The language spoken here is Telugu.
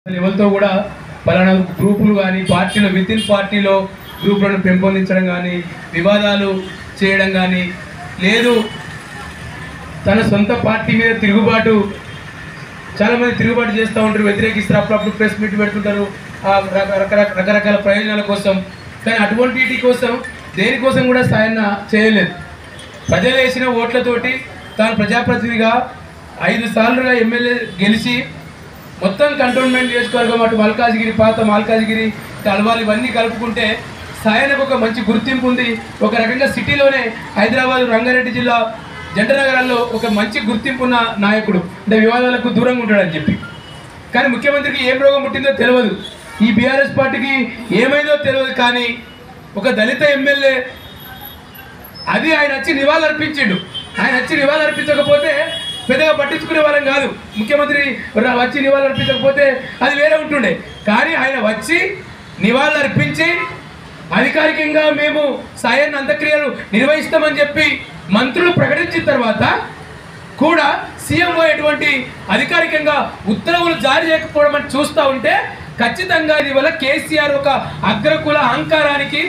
లెవెల్తో కూడా పలానా గ్రూపులు కానీ పార్టీలో విత్ ఇన్ పార్టీలో గ్రూపులను పెంపొందించడం కానీ వివాదాలు చేయడం కానీ లేదు తన సొంత పార్టీ మీద తిరుగుబాటు చాలా మంది తిరుగుబాటు చేస్తూ ఉంటారు వ్యతిరేకిస్తారు అప్పుడప్పుడు ప్రెస్ మీట్ పెడుతుంటారు ఆ రక- రకరకాల రకరకాల ప్రయోజనాల కోసం కానీ అటువంటి వీటి కోసం దేనికోసం కూడా సాయన్న చేయలేదు ప్రజలు వేసిన ఓట్లతోటి తాను ప్రజాప్రతినిధిగా ఐదు సార్లుగా ఎమ్మెల్యే గెలిచి మొత్తం కంటోన్మెంట్ నియోజకవర్గం అటు మల్కాజ్గిరి పాత మల్కాజ్గిరి కలవాలి ఇవన్నీ కలుపుకుంటే సాయనకు ఒక మంచి గుర్తింపు ఉంది ఒక రకంగా సిటీలోనే హైదరాబాద్ రంగారెడ్డి జిల్లా జంట నగరాల్లో ఒక మంచి గుర్తింపు ఉన్న నాయకుడు అంటే వివాదాలకు దూరంగా ఉంటాడని చెప్పి కానీ ముఖ్యమంత్రికి ఏం రోగం పుట్టిందో తెలియదు ఈ బీఆర్ఎస్ పార్టీకి ఏమైందో తెలియదు కానీ ఒక దళిత ఎమ్మెల్యే అది ఆయన వచ్చి నివాళులు అర్పించిండు ఆయన వచ్చి నివాళులు అర్పించకపోతే పెద్దగా పట్టించుకునే వాళ్ళం కాదు ముఖ్యమంత్రి ర- వచ్చి నివాళులు అర్పించకపోతే అది వేరే ఉంటుండే కానీ ఆయన వచ్చి నివాళులు అర్పించి అధికారికంగా మేము సాయాన్ని అంత్యక్రియలు నిర్వహిస్తామని చెప్పి మంత్రులు ప్రకటించిన తర్వాత కూడా సీఎంఓ ఎటువంటి అధికారికంగా ఉత్తర్వులు జారీ చేయకపోవడం అని చూస్తూ ఉంటే ఖచ్చితంగా ఇది వల్ల కేసీఆర్ ఒక అగ్రకుల అహంకారానికి